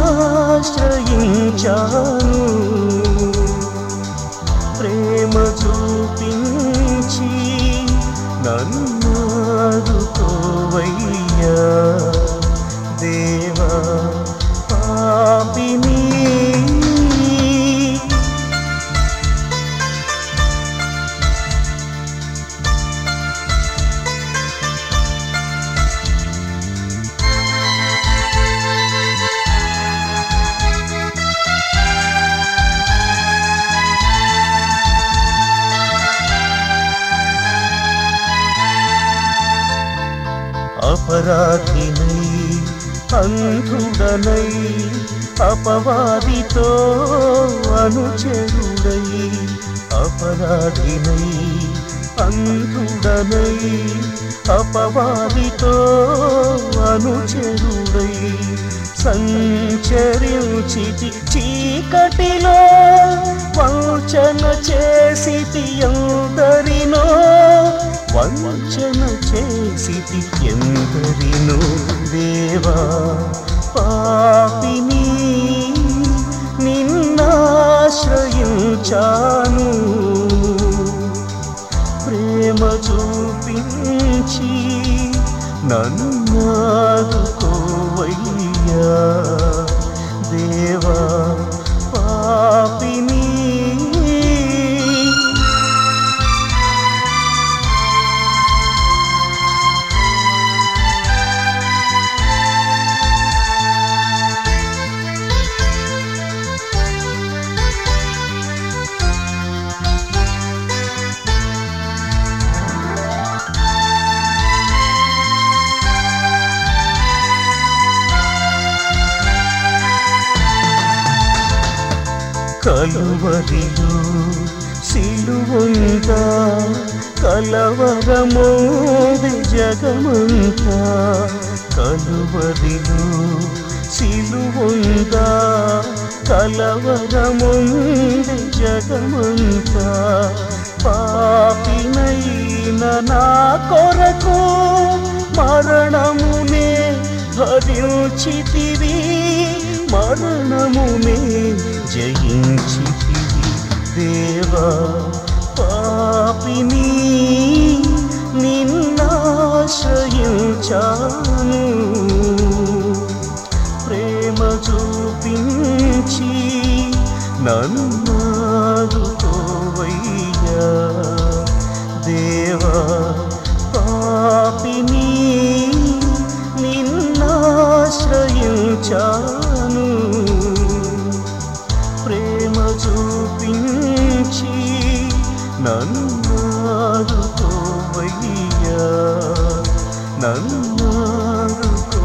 నిన్నాశ్రయించాను ప్రేమ చూపించి నన్నాదుకోవయ్యా దేవా పాపిని అపరాధినై అంధుడనై అపవాదితో అనుచరుడై అపరాధినై అంధుడనై అపవాదితో అనుచరుడై సంచరించితి చీకటిలో వంచన చేసితి ఎందరినో వంచన చేసితి ఎందరినో దేవా పాపిని నిన్నాశ్రయించాను ప్రేమ చూపించి నన్నాదుకోవయ్యా దేవా పాపిని కలువరిలో సిలువంతా కలవరమోది జగమంతా కలువరిలో సిలువంతా కలవరముంది జగమంతా పాపినైన నా కొరకు మరణమునే భరించితివి మరణమునే జయించితివి దేవా పాపిని నిన్నాశ్రయించాను ప్రేమ చూపించి నన్నాదుకోవయ్యా దేవా పాపిని నిన్నాశ్రయించాను ప్రేమ చూపించి నన్నాదుకోవయ్యా నన్నాదుకో